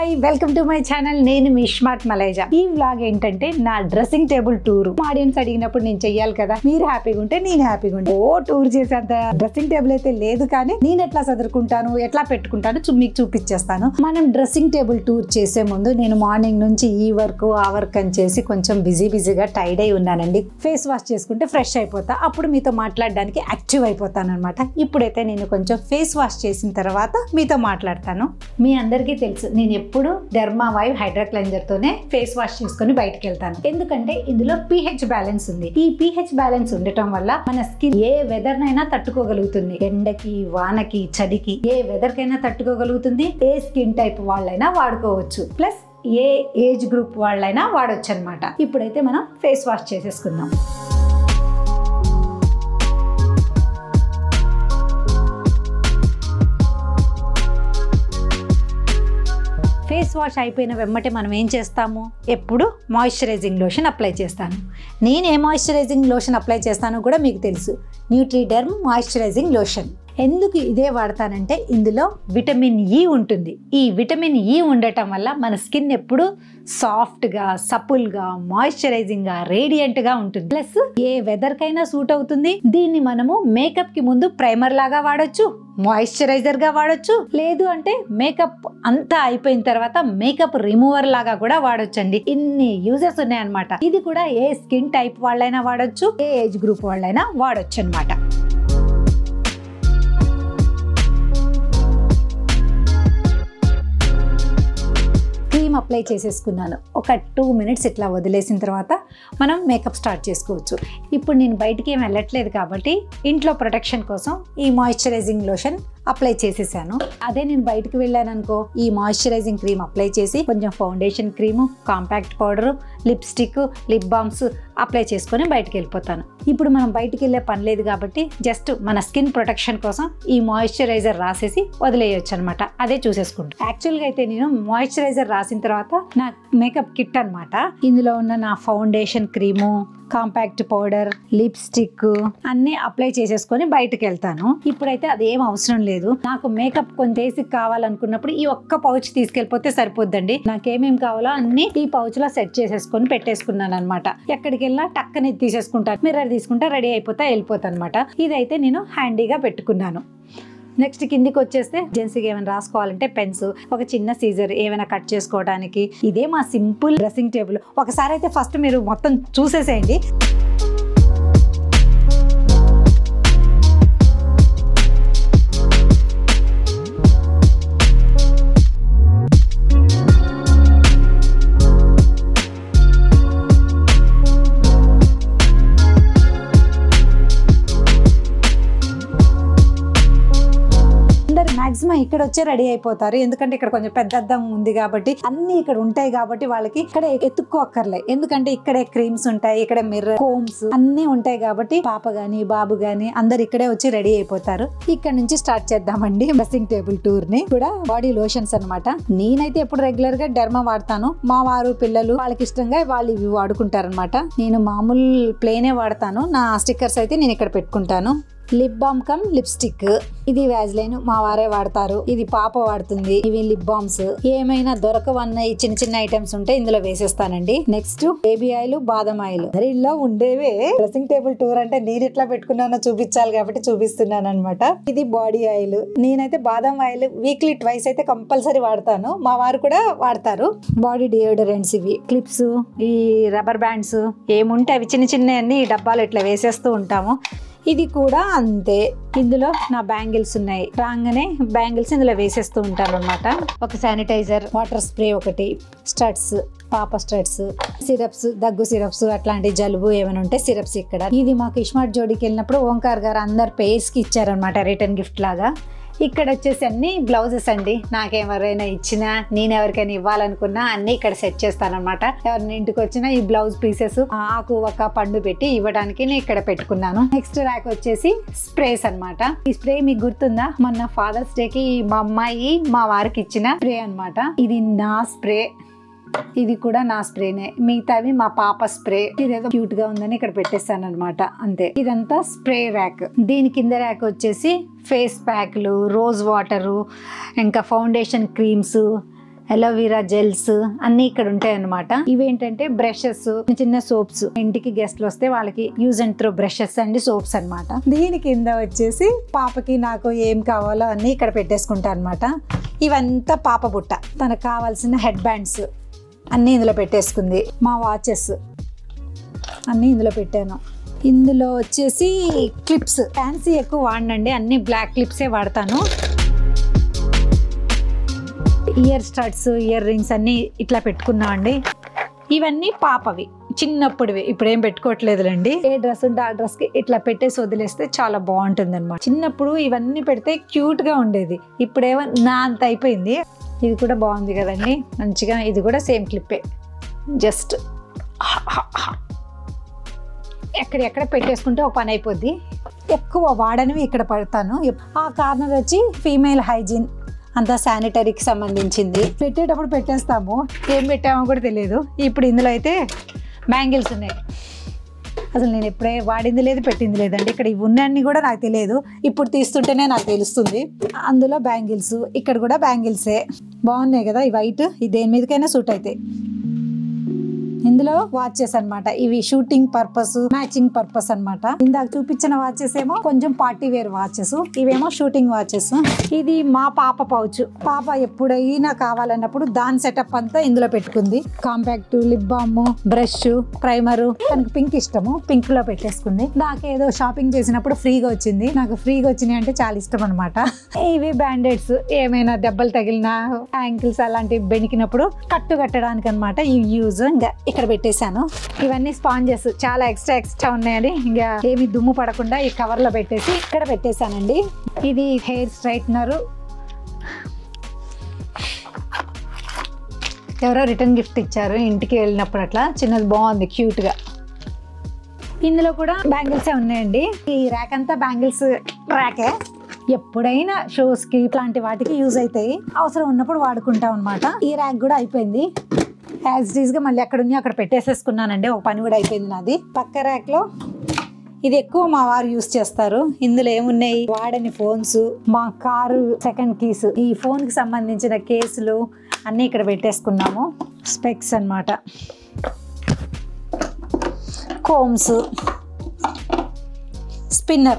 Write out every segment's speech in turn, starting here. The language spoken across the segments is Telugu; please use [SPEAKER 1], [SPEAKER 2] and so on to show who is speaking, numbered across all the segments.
[SPEAKER 1] hi welcome to my channel నేను మీ స్మార్ట్ మలేజా ఈ వ్లాగ్ ఏంటంటే నా డ్రెస్సింగ్ టేబుల్ టూర్ ఆడియన్స్ అడిగినప్పుడు నేను చెయ్యాలి కదా మీరు హ్యాపీగా ఉంటే నేను హ్యాపీగా ఉంటే ఓ టూర్ చేసేంత డ్రెస్సింగ్ టేబుల్ అయితే లేదు కానీ నేను ఎట్లా చదువుకుంటాను ఎట్లా పెట్టుకుంటాను చూ- మీకు చూపించేస్తాను మనం డ్రెస్సింగ్ టేబుల్ టూర్ చేసే ముందు నేను మార్నింగ్ నుంచి ఈ వర్క్ ఆ వర్క్ అని చేసి కొంచెం బిజీ బిజీగా టైడ్ అయి ఉన్నానండి ఫేస్ వాష్ చేసుకుంటే ఫ్రెష్ అయిపోతా అప్పుడు మీతో మాట్లాడడానికి యాక్టివ్ అయిపోతాను అనమాట ఇప్పుడైతే నేను కొంచెం ఫేస్ వాష్ చేసిన తర్వాత మీతో మాట్లాడతాను మీ అందరికీ తెలుసు నేను ఎప్పుడు డెర్మా వైవ్ హైడ్రా క్లెంజర్ తోనే ఫేస్ వాష్ చేసుకొని బయటకు వెళ్తాను ఎందుకంటే ఇందులో పిహెచ్ బ్యాలెన్స్ ఉంది ఈ పిహెచ్ బ్యాలెన్స్ ఉండటం వల్ల మన స్కిన్ ఏ వెదర్ నైనా తట్టుకోగలుగుతుంది ఎండకి వానకి చలికి ఏ వెదర్ కైనా తట్టుకోగలుగుతుంది ఏ స్కిన్ టైప్ వాళ్ళైనా వాడుకోవచ్చు ప్లస్ ఏ ఏజ్ గ్రూప్ వాళ్ళైనా వాడొచ్చు అనమాట ఇప్పుడైతే మనం ఫేస్ వాష్ చేసేసుకుందాం ఫేస్ వాష్ అయిపోయిన వెమ్మటే మనం ఏం చేస్తాము ఎప్పుడు మాయిశ్చరైజింగ్ లోషన్ అప్లై చేస్తాను నేను ఏ మాయిశ్చరైజింగ్ లోషన్ అప్లై చేస్తానో కూడా మీకు తెలుసు న్యూట్రీడర్మ్ మాయిశ్చరైజింగ్ లోషన్ ఎందుకు ఇదే వాడతానంటే ఇందులో విటమిన్ ఈ ఉంటుంది ఈ విటమిన్ ఈ ఉండటం వల్ల మన స్కిన్ ఎప్పుడు సాఫ్ట్గా సపుల్గా మాయిశ్చరైజింగ్గా రేడియంట్గా ఉంటుంది ప్లస్ ఏ వెదర్కైనా సూట్ అవుతుంది దీన్ని మనము మేకప్కి ముందు ప్రైమర్ లాగా వాడొచ్చు మాయిశ్చరైజర్ గా వాడొచ్చు లేదు అంటే మేకప్ అంతా అయిపోయిన తర్వాత మేకప్ రిమూవర్ లాగా కూడా వాడొచ్చండి ఇన్ని యూజెస్ ఉన్నాయన్నమాట ఇది కూడా ఏ స్కిన్ టైప్ వాళ్ళైనా వాడొచ్చు ఏ ఏజ్ గ్రూప్ వాళ్ళైనా వాడొచ్చు అనమాట క్రీమ్ అప్లై చేసేసుకున్నాను ఒక టూ మినిట్స్ ఇట్లా వదిలేసిన తర్వాత మనం మేకప్ స్టార్ట్ చేసుకోవచ్చు ఇప్పుడు నేను బయటికి ఏం వెళ్ళట్లేదు కాబట్టి ఇంట్లో ప్రొటెక్షన్ కోసం ఈ మాయిశ్చరైజింగ్ లోషన్ అప్లై చేసేసాను అదే నేను బయటికి వెళ్ళాను అనుకో ఈ మాయిశ్చరైజింగ్ క్రీమ్ అప్లై చేసి కొంచెం foundation cream compact powder lipstick lip balms apply చేసుకొని బయటికి వెళ్ళిపోతాను ఇప్పుడు మనం బయటికి వెళ్ళే పని లేదు కాబట్టి జస్ట్ మన స్కిన్ ప్రొటెక్షన్ కోసం ఈ మాయిశ్చరైజర్ రాసేసి వదిలేయచ్చు అనమాట అదే చూసేసుకుంటాను యాక్చువల్గా అయితే నేను మాయిశ్చరైజర్ రాసిన తర్వాత నా మేకప్ కిట్ అన్నమాట ఇందులో ఉన్న నా foundation cream compact powder lipstick అన్నీ అప్లై చేసేసుకొని బయటకు వెళ్తాను ఇప్పుడైతే అదేం అవసరం లేదు నాకు మేకప్ కొంచెం బేసిక్ కావాలనుకున్నప్పుడు ఈ ఒక్క పౌచ్ తీసుకెళ్ళిపోతే సరిపోద్దండి నాకేమేం కావాలో అన్ని ఈ పౌచ్ లో సెట్ చేసేసుకొని పెట్టేసుకున్నాను అనమాట ఎక్కడికి వెళ్ళినా టక్కని తీసుకుంటాను మిర్రర్ తీసుకుంటా రెడీ అయిపోతా వెళ్ళిపోతా అనమాట ఇదైతే నేను హ్యాండీగా పెట్టుకున్నాను నెక్స్ట్ కిందికి వచ్చేస్తే జెంట్స్కి ఏమైనా రాసుకోవాలంటే పెన్స్ ఒక చిన్న సీజర్ ఏమైనా కట్ చేసుకోవడానికి ఇదే మా సింపుల్ డ్రెస్సింగ్ టేబుల్ ఒకసారి అయితే ఫస్ట్ మీరు మొత్తం చూసేసేయండి అందరు మాక్సిమం ఇక్కడ వచ్చే రెడీ అయిపోతారు ఎందుకంటే ఇక్కడ కొంచెం పెద్ద అద్దం ఉంది కాబట్టి అన్ని ఇక్కడ ఉంటాయి కాబట్టి వాళ్ళకి ఇక్కడ ఎత్తుక్కోక్కర్లే ఎందుకంటే ఇక్కడే క్రీమ్స్ ఉంటాయి ఇక్కడ మిర్రర్ కోమ్స్ అన్ని ఉంటాయి కాబట్టి పాప గాని బాబు గాని అందరు ఇక్కడే వచ్చి రెడీ అయిపోతారు ఇక్కడ నుంచి స్టార్ట్ చేద్దామండి డ్రెస్సింగ్ టేబుల్ టూర్ ని కూడా బాడీ లోషన్స్ అన్నమాట నేనైతే ఎప్పుడు రెగ్యులర్ గా డెర్మా వాడతాను మా వారు పిల్లలు వాళ్ళకి ఇష్టంగా వాళ్ళు ఇవి వాడుకుంటారనమాట నేను మామూలు ప్లేనే వాడతాను నా స్టిక్కర్స్ అయితే నేను ఇక్కడ పెట్టుకుంటాను లిప్ బామ్ కమ్ లిప్స్టిక్ ఇది వ్యాజ్లైన్ మా వారే వాడతారు ఇది పాప వాడుతుంది ఇవి లిప్ బామ్స్ ఏమైనా దొరకవన్న ఈ చిన్న చిన్న ఐటమ్స్ ఉంటే ఇందులో వేసేస్తానండి నెక్స్ట్ బేబీ ఆయిల్ బాదం ఆయిల్ మరి ఇలా ఉండేవే డ్రెస్సింగ్ టేబుల్ టూర్ అంటే నేను ఎట్లా పెట్టుకున్నానో చూపించాలి కాబట్టి చూపిస్తున్నాను అనమాట ఇది బాడీ ఆయిల్ నేనైతే బాదం ఆయిల్ వీక్లీ ట్వైస్ అయితే కంపల్సరీ వాడతాను మా వారు కూడా వాడతారు బాడీ డియోడరెంట్స్ ఇవి క్లిప్స్ ఈ రబ్బర్ బ్యాండ్స్ ఏముంటే అవి చిన్న చిన్న అన్ని ఈ డబ్బాలు ఇట్లా వేసేస్తూ ఉంటాము ఇది కూడా అంతే ఇందులో నా బ్యాంగిల్స్ ఉన్నాయి రాగానే బ్యాంగిల్స్ ఇందులో వేసేస్తూ ఉంటాను అనమాట ఒక శానిటైజర్ వాటర్ స్ప్రే ఒకటి స్టడ్స్ పాప స్టడ్స్ సిరప్స్ దగ్గు సిరప్స్ అట్లాంటి జలుబు ఏమైనా ఉంటే సిరప్స్ ఇక్కడ ఇది మాకు ఇస్మార్ట్ జోడికి వెళ్ళినప్పుడు ఓంకార్ గారు అందరు పేస్కి ఇచ్చారనమాట రిటర్న్ గిఫ్ట్ లాగా ఇక్కడ వచ్చేసి అన్ని బ్లౌజెస్ అండి నాకెవరైనా ఇచ్చినా నేను ఎవరికైనా ఇవ్వాలనుకున్నా అన్ని ఇక్కడ సెట్ చేస్తానన్నమాట ఎవరిని ఇంటికి వచ్చినా ఈ బ్లౌజ్ పీసెస్ ఆకు ఒక పండు పెట్టి ఇవ్వడానికి నేను ఇక్కడ పెట్టుకున్నాను నెక్స్ట్ ర్యాక్ వచ్చేసి స్ప్రేస్ అన్నమాట ఈ స్ప్రే మీకు గుర్తుందా మొన్న ఫాదర్స్ డే కి మా అమ్మాయి మా వారికి ఇచ్చిన స్ప్రే అన్నమాట ఇది నా స్ప్రే ఇది కూడా నా స్ప్రేనే మిగతావి మా పాప స్ప్రే ఇదేదో క్యూట్ గా ఉందని ఇక్కడ పెట్టేస్తాను అనమాట అంతే ఇదంతా స్ప్రే ర్యాక్ దీని కింద ర్యాక్ వచ్చేసి ఫేస్ ప్యాక్లు రోజ్ వాటరు ఇంకా ఫౌండేషన్ క్రీమ్స్ ఎలోవీరా జెల్స్ అన్ని ఇక్కడ ఉంటాయి అనమాట ఇవేంటంటే బ్రషెస్ చిన్న సోప్స్ ఇంటికి గెస్ట్లు వస్తే వాళ్ళకి use and throw brushes and soaps అన్నమాట దీని కింద వచ్చేసి పాపకి నాకు ఏం కావాలో అన్ని ఇక్కడ పెట్టేసుకుంటా అనమాట ఇవంతా పాప బుట్ట తనకు కావాల్సిన హెడ్ బ్యాండ్స్ అన్నీ ఇందులో పెట్టేసుకుంది మా వాచెస్ అన్నీ ఇందులో పెట్టాను ఇందులో వచ్చేసి క్లిప్స్ ఫ్యాన్సీ ఎక్కువ వాడినండి అన్ని బ్లాక్ క్లిప్సే వాడతాను ఇయర్ స్టడ్స్ ఇయర్ రింగ్స్ అన్నీ ఇట్లా పెట్టుకున్నా అండి ఇవన్నీ పాపవి చిన్నప్పుడువి ఇప్పుడు ఏం పెట్టుకోవట్లేదులేండి ఏ డ్రెస్ ఉంటే ఆ డ్రెస్కి ఇట్లా పెట్టేసి వదిలేస్తే చాలా బాగుంటుంది అనమాట చిన్నప్పుడు ఇవన్నీ పెడితే క్యూట్గా ఉండేది ఇప్పుడేమో నా అంత అయిపోయింది ఇది కూడా బాగుంది కదండి మంచిగా ఇది కూడా సేమ్ క్లిప్పే జస్ట్ ఎక్కడెక్కడ పెట్టేసుకుంటే ఒక పని అయిపోద్ది ఎక్కువ వాడనివి ఇక్కడ పడతాను ఆ కార్నర్ వచ్చి ఫీమేల్ హైజీన్ అంతా శానిటరీకి సంబంధించింది పెట్టేటప్పుడు పెట్టేస్తాము ఏం పెట్టామో కూడా తెలియదు ఇప్పుడు ఇందులో అయితే బ్యాంగిల్స్ ఉన్నాయి అసలు నేను ఎప్పుడే వాడింది లేదు పెట్టింది లేదండి ఇక్కడ ఇవి ఉన్నాయని కూడా నాకు తెలియదు ఇప్పుడు తీస్తుంటేనే నాకు తెలుస్తుంది అందులో బ్యాంగిల్స్ ఇక్కడ కూడా బ్యాంగిల్సే బాగున్నాయి కదా ఈ వైట్ ఈ దేని మీదకైనా సూట్ అవుతాయి ఇందులో వాచెస్ అన్నమాట ఇవి షూటింగ్ పర్పస్ మ్యాచింగ్ పర్పస్ అన్నమాట ఇందాక చూపించిన వాచెస్ ఏమో కొంచెం పార్టీ వేర్ వాచెస్ ఇవేమో షూటింగ్ వాచెస్ ఇది మా పాప పౌచ్ పాప ఎప్పుడైనా కావాలన్నప్పుడు దాని సెటప్ అంతా ఇందులో పెట్టుకుంది compact lip balm brush primer తనకి పింక్ ఇష్టము పింక్ లో పెట్టేసుకుంది నాకు ఏదో షాపింగ్ చేసినప్పుడు ఫ్రీగా వచ్చింది నాకు ఫ్రీగా వచ్చినాయి అంటే చాలా ఇష్టం అనమాట ఇవి బ్యాండెడ్స్ ఏమైనా దెబ్బలు తగిలినా యాంకిల్స్ అలాంటివి బెనికినప్పుడు కట్టు కట్టడానికి అనమాట ఇవి యూజ్ ఇంకా ఇక్కడ పెట్టేశాను ఇవన్నీ స్పాంజెస్ చాలా ఎక్స్ట్రా ఎక్స్ట్రా ఉన్నాయని ఇంకా ఏమి దుమ్ము పడకుండా ఈ కవర్ లో పెట్టేసి ఇక్కడ పెట్టేశానండి ఇది హెయిర్ స్ట్రైట్నర్ ఎవరో రిటర్న్ గిఫ్ట్ ఇచ్చారు ఇంటికి వెళ్ళినప్పుడు అట్లా చిన్నది బాగుంది క్యూట్ గా ఇందులో కూడా బ్యాంగిల్సే ఉన్నాయండి ఈ ర్యాక్ అంతా బ్యాంగిల్స్ ర్యాకే ఎప్పుడైనా షోస్ కి ఇట్లాంటి వాటికి యూజ్ అవుతాయి అవసరం ఉన్నప్పుడు వాడుకుంటాం అనమాట ఈ ర్యాక్ కూడా అయిపోయింది యాజ్ డీజ్ గా మళ్ళీ అక్కడ ఉంది అక్కడ పెట్టేసేసుకున్నానండి ఒక పని కూడా అయిపోయింది నాది పక్క ర్యాక్ లో ఇది ఎక్కువ మా వారు యూస్ చేస్తారు ఇందులో ఏమున్నాయి వాడని ఫోన్స్ మా కారు సెకండ్ కీస్ ఈ ఫోన్ కి సంబంధించిన కేసులు అన్నీ ఇక్కడ పెట్టేసుకున్నాము స్పెక్స్ అన్నమాట కోమ్స్ స్పిన్నర్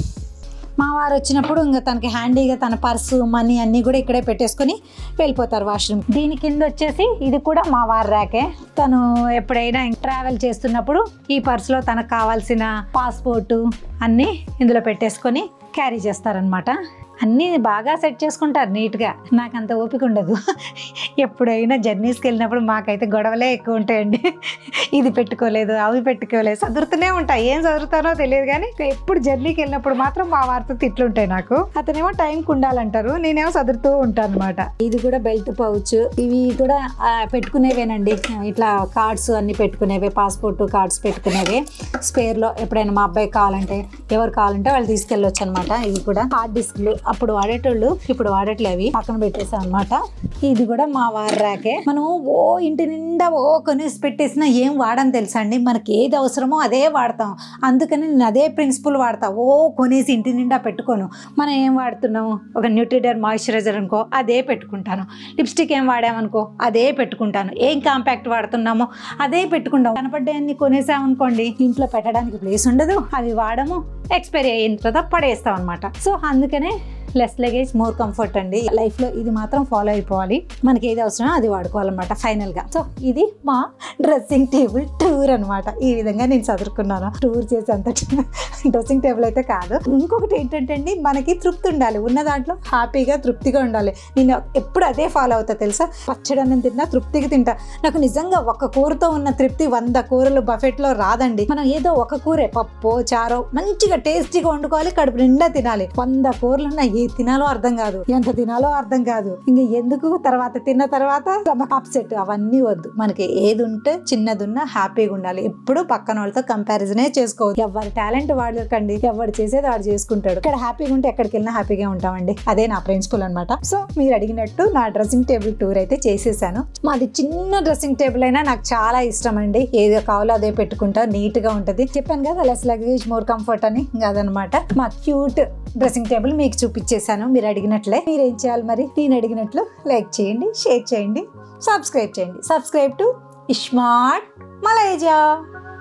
[SPEAKER 1] మా వారు వచ్చినప్పుడు ఇంకా తనకి హ్యాండీగా తన పర్సు మనీ అన్నీ కూడా ఇక్కడే పెట్టేసుకొని వెళ్ళిపోతారు వాష్రూమ్ దీని కింద వచ్చేసి ఇది కూడా మా వారి ర్యాకే తను ఎప్పుడైనా ట్రావెల్ చేస్తున్నప్పుడు ఈ పర్సులో తనకు కావాల్సిన పాస్పోర్టు అన్నీ ఇందులో పెట్టేసుకొని క్యారీ చేస్తారనమాట అన్నీ బాగా సెట్ చేసుకుంటారు నీట్గా నాకు అంత ఓపిక ఉండదు ఎప్పుడైనా జర్నీస్కి వెళ్ళినప్పుడు మాకైతే గొడవలే ఎక్కువ ఉంటాయండి ఇది పెట్టుకోలేదు అవి పెట్టుకోలేదు చదువుతూనే ఉంటాయి ఏం చదువుతానో తెలియదు కానీ ఎప్పుడు జర్నీకి వెళ్ళినప్పుడు మాత్రం మా వారితో తిట్లుంటాయి నాకు అతనేమో టైంకి ఉండాలంటారు నేనేమో చదువుతూ ఉంటాను అనమాట ఇది కూడా బెల్ట్ పౌచ్ ఇవి కూడా ఆ, పెట్టుకునేవేనండి ఇట్లా కార్డ్స్ అన్ని పెట్టుకునేవే పాస్పోర్ట్ కార్డ్స్ పెట్టుకునేవే స్పేర్లో ఎప్పుడైనా మా అబ్బాయి కావాలంటే ఎవరు కావాలంటే వాళ్ళు తీసుకెళ్ళొచ్చు అనమాట ఇవి కూడా హార్డ్ డిస్క్లు అప్పుడు వాడేటోళ్ళు ఇప్పుడు వాడట్లే అవి పక్కన పెట్టేసాం అనమాట ఇది కూడా మా వారి ర్యాకే మనం ఓ ఇంటి నిండా ఓ కొనేసి పెట్టేసినా ఏం వాడని తెలుసా అండి మనకి ఏది అవసరమో అదే వాడతాం అందుకని నేను అదే ప్రిన్సిపల్ వాడతా ఓ కొనేసి ఇంటి నిండా పెట్టుకోను మనం ఏం వాడుతున్నాము ఒక న్యూట్రిడర్ మాయిశ్చరైజర్ అనుకో అదే పెట్టుకుంటాను లిప్స్టిక్ ఏం వాడామనుకో అదే పెట్టుకుంటాను ఏం కాంపాక్ట్ వాడుతున్నామో అదే పెట్టుకుంటాం కనపడ్డాయన్ని కొనేసామనుకోండి ఇంట్లో పెట్టడానికి ప్లేస్ ఉండదు అవి వాడము ఎక్స్పైరీ అయిన తర్వాత పడేస్తాం అనమాట సో అందుకనే లెస్ లగేజ్ మోర్ కంఫర్ట్ అండి లైఫ్ లో ఇది మాత్రం ఫాలో అయిపోవాలి మనకి ఏది అవసరమో అది వాడుకోవాలన్నమాట ఫైనల్ గా సో ఇది మా డ్రెస్సింగ్ టేబుల్ టూర్ అన్నమాట ఈ విధంగా నేను చదువుకున్నాను టూర్ చేసేంత డ్రెస్సింగ్ టేబుల్ అయితే కాదు ఇంకొకటి ఏంటంటే అండి మనకి తృప్తి ఉండాలి ఉన్న దాంట్లో హ్యాపీగా తృప్తిగా ఉండాలి నేను ఎప్పుడు అదే ఫాలో అవుతా తెలుసా పచ్చడి అన్నం తిన్నా తృప్తిగా తింటా నాకు నిజంగా ఒక కూరతో ఉన్న తృప్తి వంద కూరలు buffet లో రాదండి మనం ఏదో ఒక కూరే పప్పు చారో మంచిగా టేస్టీగా వండుకోవాలి కడుపు నిండా తినాలి వంద కూరలు ఉన్నాయి ఏ తినాలో అర్థం కాదు ఎంత తినాలో అర్థం కాదు ఇంక ఎందుకు తర్వాత తిన్న తర్వాత అప్సెట్ అవన్నీ వద్దు మనకి ఏది ఉంటే చిన్నది ఉన్నా హ్యాపీగా ఉండాలి ఎప్పుడు పక్కన వాళ్ళతో కంపారిజనే చేసుకోవద్దు ఎవరి టాలెంట్ వాడకండి ఎవరు చేసేది వాడు చేసుకుంటాడు ఇక్కడ హ్యాపీగా ఉంటే ఎక్కడికి వెళ్ళినా హ్యాపీగా ఉంటామండి అదే నా ప్రిన్సిపల్ అనమాట సో మీరు అడిగినట్టు నా డ్రెస్సింగ్ టేబుల్ టూర్ అయితే చేసేసాను మాది చిన్న డ్రెస్సింగ్ టేబుల్ అయినా నాకు చాలా ఇష్టం అండి ఏదో కావాలో అదే పెట్టుకుంటా నీట్ గా ఉంటది చెప్పాను కదా లెస్ లగేజ్ మోర్ కంఫర్ట్ అని ఇంకా అదనమాట మా క్యూట్ డ్రెస్సింగ్ టేబుల్ మీకు చూపించాను చేశాను మీరు అడిగినట్లే మీరేం చేయాలి మరి నేను అడిగినట్లు లైక్ చేయండి షేర్ చేయండి సబ్స్క్రైబ్ చేయండి సబ్స్క్రైబ్ టు ఇష్మార్ట్ మలైజా